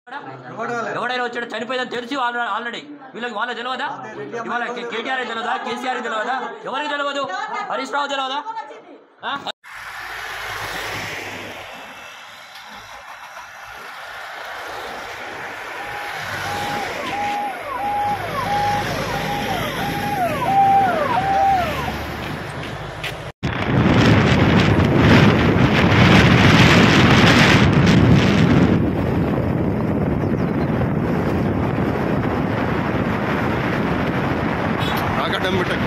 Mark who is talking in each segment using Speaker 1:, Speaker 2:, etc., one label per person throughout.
Speaker 1: ఎవడైనా వచ్చాడు చనిపోయిందని తెలిసి ఆల్రెడీ ఆల్రెడీ వీళ్ళకి వాళ్ళ తెలియదా ఇవాళ కే- కేటీఆర్ తెలియదా కేసీఆర్ తెలియదా ఎవరికి తెలియదు హరీష్ రావు తెలియదా ఆ?
Speaker 2: ఆగడ్డం పెట్టకు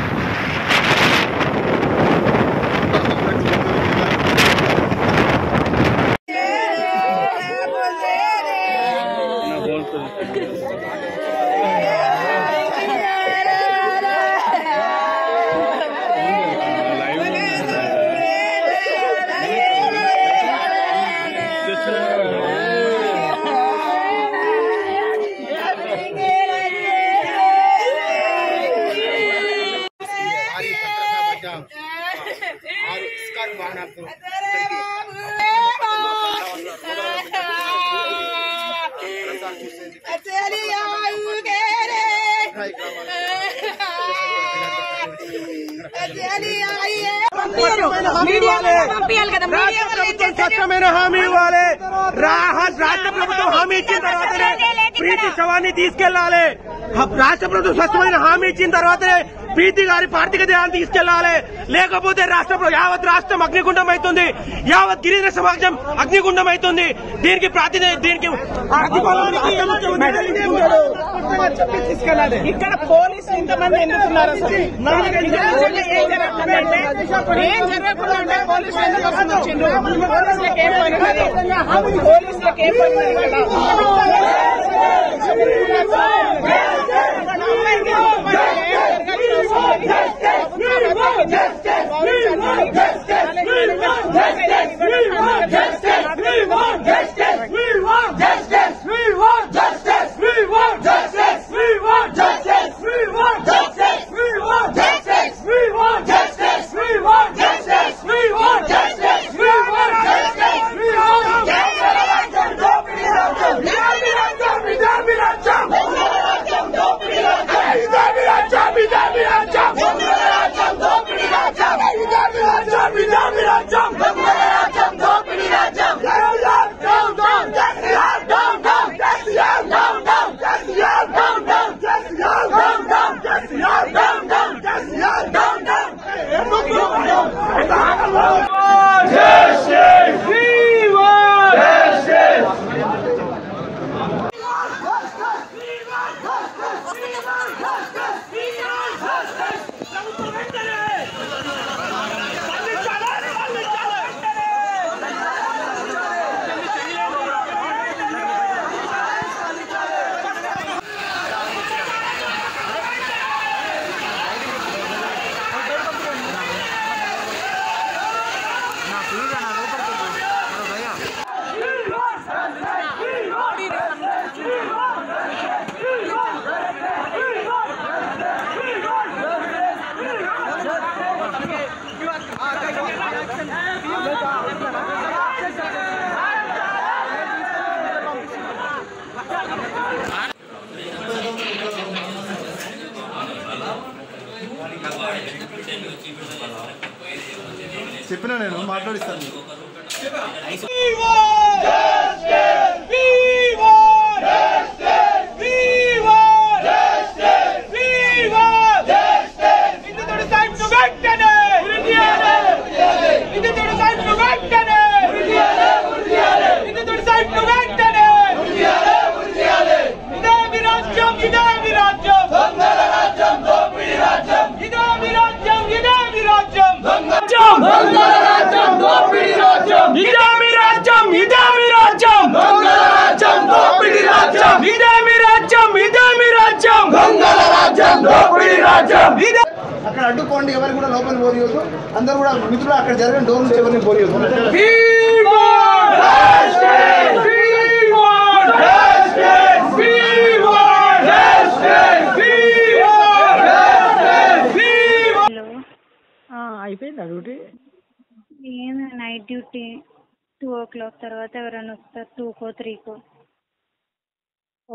Speaker 3: భారీ భద్రతా మధ్య ఆరు ఇస్కాన్ వాహనాలతో ప్రసారం చేసేందుకు ఉభయ గ్రామాల
Speaker 4: పంపించాలి కదా మీడియా వాళ్ళు ఏం చేస్తారు?
Speaker 5: స్వచ్ఛమైన హామీ ఇవ్వాలి రా- రాష్ట్ర ప్రభుత్వం హామీ ఇచ్చిన తర్వాతనే ప్రీతి శవాన్ని తీసుకెళ్లాలి రాష్ట్ర ప్రభుత్వం స్వచ్ఛమైన హామీ ఇచ్చిన తర్వాతనే ప్రీతి గారి పార్థిక దేహాన్ని తీసుకెళ్లాలి లేకపోతే రాష్ట్ర ప్ర- యావత్ రాష్ట్రం అగ్నిగుండం అవుతుంది యావత్ గిరిజన సమాజం అగ్నిగుండం అవుతుంది దీనికి ప్రాతినిధ్యం దీనికి ప్రతిఫలాన్ని రాష్ట్ర ముఖ్యమంత్రి తీసుకుంటాడు.
Speaker 6: ఇక్కడ పోలీసులు ఇంతమంది ఎందుకున్నారు అసలు ఇక్కడ నిజంగా ఏం జరుగుతుందంటే ఏం జరగకుండా ఉంటే పోలీసులు ఎందుకు వస్తుంది వచ్చిండ్రు పోలీసులకు ఏం పని ఉన్నది పోలీసులకు ఏం పని ఉన్నది ఇక్కడ
Speaker 2: చెప్పినా నేను మాట్లాడిస్తాను
Speaker 3: అక్కడ అడ్డుకోండి ఎవరికి కూడా లోపల పోనీయొద్దు అందరూ కూడా మిత్రులు అక్కడ జరిగిన డోర్ నుంచి ఎవరిని పోనీయొద్దు
Speaker 7: హలో
Speaker 6: అయిపోయిందా డ్యూటీ
Speaker 7: ఏం night duty two o'clock తర్వాత ఎవరైనా వస్తారు టూకో త్రీకో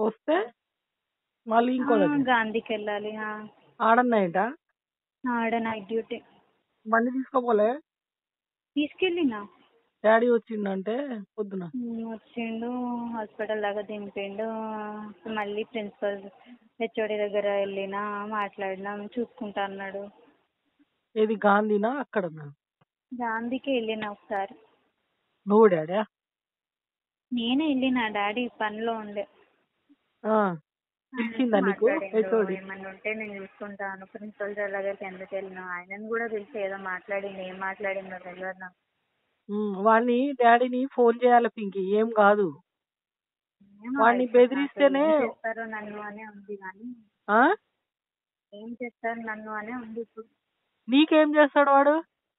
Speaker 8: వస్తే మళ్ళీ ఇంకో దగ్గర
Speaker 7: గాంధీకి వెళ్ళాలి ఆ.
Speaker 8: ఆడన్నాయిట
Speaker 7: ఆడ నైట్ డ్యూటీ
Speaker 8: బండి తీసుకోపోలే
Speaker 7: తీసుకెళ్ళినా
Speaker 8: డాడీ వచ్చిండంటే పొద్దున
Speaker 7: ఉమ్, వచ్చిండు హాస్పిటల్ దాకా దింపిండు మళ్ళీ ప్రిన్సిపల్ హెచ్ఓడి దగ్గర వెళ్ళినా మాట్లాడినాం చూసుకుంటా అన్నాడు
Speaker 8: ఏది గాంధీనా అక్కడనా
Speaker 7: గాంధీకి వెళ్ళిన ఒకసారి
Speaker 8: నువ్వు డాడీ
Speaker 7: నేనే వెళ్ళిన డాడీ పనిలో ఉండే
Speaker 8: పిలిచిందా నీకు
Speaker 7: మాట్లాడిండు.
Speaker 8: హెచ్ఓడి
Speaker 7: ఏమన్నా ఉంటే నేను చూసుకుంటాను ప్రిన్సిపల్ సార్ దగ్గరికి ఎందుకు వెళ్ళినా ఆయనను కూడా పిలిచి ఏదో మాట్లాడింది ఏం మాట్లాడిందో తెలియదు నాకు
Speaker 8: వాడిని డాడీని ఫోన్ చేయాలి పింకి ఏం కాదు
Speaker 7: ఏమో
Speaker 8: వాడిని
Speaker 7: అయితే
Speaker 8: బెదిరిస్తేనే
Speaker 7: నాకు ఏం చేస్తారో నన్ను అనే ఉంది కానీ
Speaker 8: ఆ
Speaker 7: ఏం చేస్తారు నన్ను అనే ఉంది ఇప్పుడు
Speaker 8: నీకేం చేస్తాడు వాడు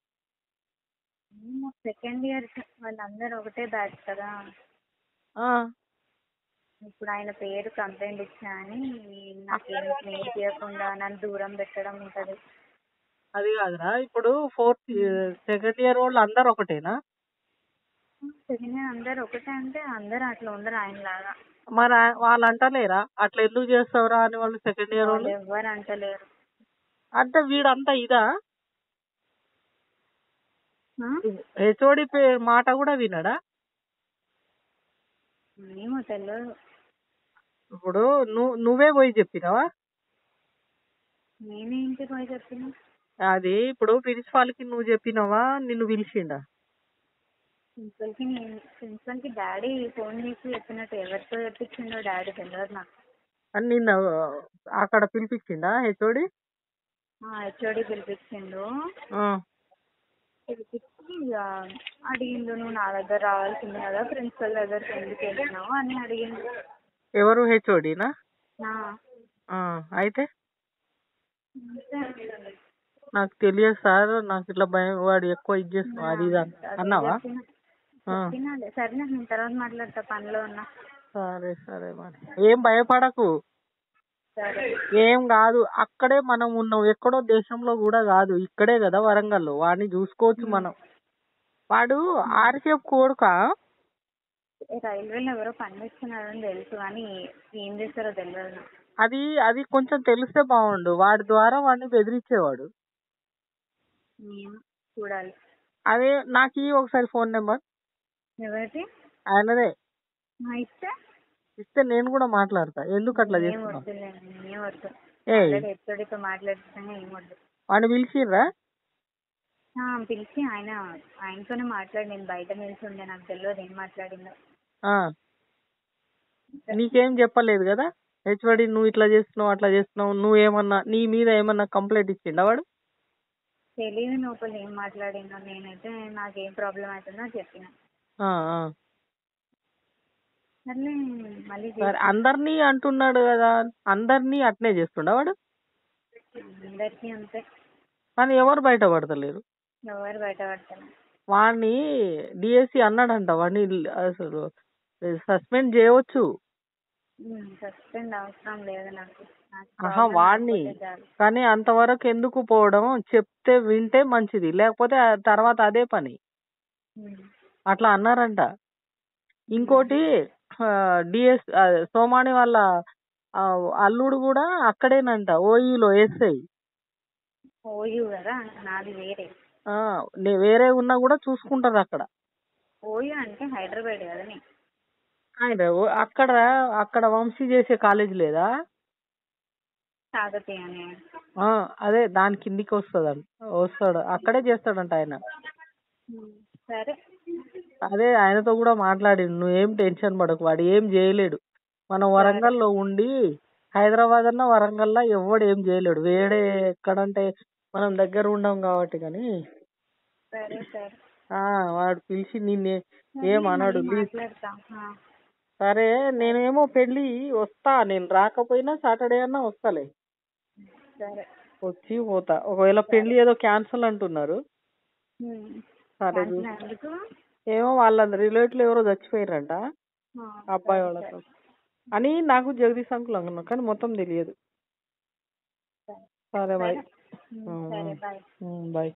Speaker 7: మేము సెకండ్ ఇయర్ వాళ్ళందరూ ఒకటే బ్యాచ్ కదా
Speaker 8: ఆ
Speaker 7: ఇప్పుడు ఆయన పేరు కంప్లైంట్ ఇచ్చా అని నాకేం స్నేహం చేయకుండా నన్ను దూరం పెట్టడం ఉంటది
Speaker 8: అది కాదురా ఇప్పుడు ఫోర్త్ సెకండ్ ఇయర్ వాళ్ళు అందరు ఒకటేనా
Speaker 7: సెకండ్ ఇయర్ అందరు ఒకటే అంటే అందరూ అట్లా ఉండరు ఆయన లాగా
Speaker 8: మరి ఆ- వాళ్ళు అంటలేరా అట్లా ఎందుకు చేస్తావురా అని వాళ్ళు సెకండ్ ఇయర్
Speaker 7: వాళ్ళు
Speaker 8: వాళ్ళు
Speaker 7: ఎవ్వరు అంటలేరు
Speaker 8: అంటే వీడంతా ఇదా
Speaker 7: ఆ?
Speaker 8: హెచ్ఓడి మాట కూడా వినడా
Speaker 7: ఏమో తెలియదు
Speaker 8: ఇప్పుడు నువ్వు నువ్వే పోయి చెప్పినావా
Speaker 7: నేనే ఇంటికి పోయి చెప్పిన
Speaker 8: అది ఇప్పుడు ప్రిన్సిపాల్ కి నువ్వు చెప్పినావా నిన్ను పిలిచిండా
Speaker 7: ప్రిన్సిపల్ కి నేను ప్రిన్సిపల్ కి డాడీ ఫోన్ చేసి చెప్పినట్టు ఎవరితో చెప్పించిండో డాడీ తెలియదు నాకు
Speaker 8: అని నిన్న అక్కడ పిలిపించిండా హెచ్ఓడి
Speaker 7: హెచ్ఓడి పిలిపించిండు పిలిపించి ఇక అడిగిండు నువ్వు నా దగ్గర రావాల్సింది కదా ప్రిన్సిపల్ దగ్గరికి ఎందుకు వెళ్ళినావు అని అడిగిండు
Speaker 8: ఎవరు హెచ్ఓడినా
Speaker 7: నా
Speaker 8: అయితే
Speaker 7: అంతే.
Speaker 8: నాకు తెలియదు సార్ నాకు ఇట్లా భయం వాడు ఎక్కువ ఇది చేస్తున్నావు అది ఇది అన్న-
Speaker 7: అదే
Speaker 8: అన్నావా
Speaker 7: చెప్పిన.
Speaker 8: ఆ.
Speaker 7: చెప్పినాలే సరే నేను తర్వాత మాట్లాడతా పనిలో ఉన్నా
Speaker 8: సరే సరే మరి ఏం భయపడకు
Speaker 7: సరే
Speaker 8: ఏం కాదు అక్కడే మనం ఉన్నాం ఎక్కడో దేశంలో కూడా కాదు ఇక్కడే కదా వరంగల్లో వాడిని చూసుకోవచ్చు మనం వాడు ఆర్సీఎఫ్ కోడుక
Speaker 7: రైల్వేలో ఎవరో పనిచేస్తున్నారని తెలుసు కానీ ఏం చేస్తారో తెలియదు నాకు.
Speaker 8: అది అది కొంచెం తెలిస్తే బాగుండు వాడి ద్వారా వాడిని బెదిరించేవాడు
Speaker 7: ఏమో చూడాలి
Speaker 8: అదే నాకు ఈ ఒకసారి ఫోన్ నెంబర్
Speaker 7: ఎవరిది
Speaker 8: ఆయనదే
Speaker 7: మా ఇస్తే
Speaker 8: ఇస్తే నేను కూడా మాట్లాడతా ఎందుకు అట్లా
Speaker 7: ఏం
Speaker 8: చేస్తున్నావు
Speaker 7: వద్దులే ఏం వద్దు
Speaker 8: ఏయ్
Speaker 7: ఆల్రెడీ హెచ్ఓడితో మాట్లాడుతున్నా ఏం వద్దు
Speaker 8: వాడిని పిలిచిర్రా
Speaker 7: ఆ, పిలిచి ఆయన ఆయనతోనే మాట్లాడి నేను బయట నిల్చుండే నాకు తెలియదు ఏం మాట్లాడిందో
Speaker 8: ఆ. నీకేం చెప్పలేదు కదా హెచ్ఓడి నువ్వు ఇట్లా చేస్తున్నావు అట్లా చేస్తున్నావు నువ్వేమన్నా నీ మీద ఏమన్నా కంప్లైంట్ ఇచ్చిండా వాడు
Speaker 7: తెలియదు లోపల ఏం మాట్లాడిందో నేనైతే నాకేం ప్రాబ్లం అవుతుందో చెప్పిన
Speaker 8: ఆ, ఆ.
Speaker 7: సర్లే మళ్ళీ
Speaker 8: సరే అందరినీ అంటున్నాడు కదా అందరినీ అట్నే చేస్తుండా వాడు
Speaker 7: అందరికీ అంతే
Speaker 8: కానీ ఎవరు బయట పడతలేరు
Speaker 7: ఎవరు బయట పడతారు
Speaker 8: వాడిని డిఎస్సి అన్నాడంట వాడిని అసలు సస్పెండ్ చేయవచ్చు
Speaker 7: సస్పెండ్ అవసరం లేదు నాకు నాకు
Speaker 8: ఆహా
Speaker 7: problem
Speaker 8: వాడిని
Speaker 7: లేకపోతే చాలు.
Speaker 8: కానీ అంతవరకు ఎందుకు పోవడం చెప్తే వింటే మంచిది లేకపోతే ఆ తర్వాత అదే పని
Speaker 7: ఉమ్.
Speaker 8: అట్లా అన్నారంట ఇంకోటి డిఎస్ సోమాని వాళ్ళ ఆ, అల్లుడు కూడా అక్కడేనంట ఓయూలో ఎస్ఐ
Speaker 7: ఓయూ కదా నాది వేరే
Speaker 8: వేరే ఉన్నా కూడా చూసుకుంటారు అక్కడ
Speaker 7: ఓయూ అంటే హైదరాబాద్ కదా నీ
Speaker 8: ఆయన ఓ- అక్కడ అక్కడ వంశీ చేసే కాలేజ్ లేదా
Speaker 7: కాకతీయ అని
Speaker 8: ఆ, అదే దాని కిందికి వస్తుంది వస్తాడు అక్కడే చేస్తాడంట ఆయన
Speaker 7: ఉమ్. సరే
Speaker 8: అదే ఆయనతో కూడా మాట్లాడిండు నువ్వేం టెన్షన్ పడకు వాడు ఏం చేయలేడు మనం వరంగల్లో ఉండి హైదరాబాద్ అన్న వరంగల్లో ఎవడు ఏం చేయలేడు వేరే ఎక్కడంటే మనం దగ్గర ఉండం కాబట్టి కానీ
Speaker 7: సరే సరే
Speaker 8: ఆ వాడు పిలిచి నిన్నే
Speaker 7: సరే,
Speaker 8: ఏం అనడు
Speaker 7: మళ్ళీ
Speaker 8: ప్లీజ్
Speaker 7: మాట్లాడతా ఆ.
Speaker 8: సరే నేనేమో పెళ్ళి వస్తా నేను రాకపోయినా సాటర్డే అన్నా వస్తాలే
Speaker 7: సరే
Speaker 8: వచ్చి పోతా ఒకవేళ పెళ్లి ఏదో క్యాన్సిల్ అంటున్నారు
Speaker 7: ఉమ్.
Speaker 8: సరే
Speaker 7: క్యాన్సిల్
Speaker 8: చూ-
Speaker 7: ఎందుకు
Speaker 8: ఏమో వాళ్ళ రిలేటివ్ ఎవరో చచ్చిపోయారంట
Speaker 7: ఆ,
Speaker 8: అబ్బాయి
Speaker 7: సరే,
Speaker 8: వాళ్ళతో
Speaker 7: సరే.
Speaker 8: అని నాకు జగదీశ్ అంకుల్ అనుకున్నా కానీ మొత్తం తెలియదు
Speaker 7: సరే.
Speaker 8: సరే బాయ్
Speaker 7: ఉమ్, సరే బాయ్
Speaker 8: బాయ్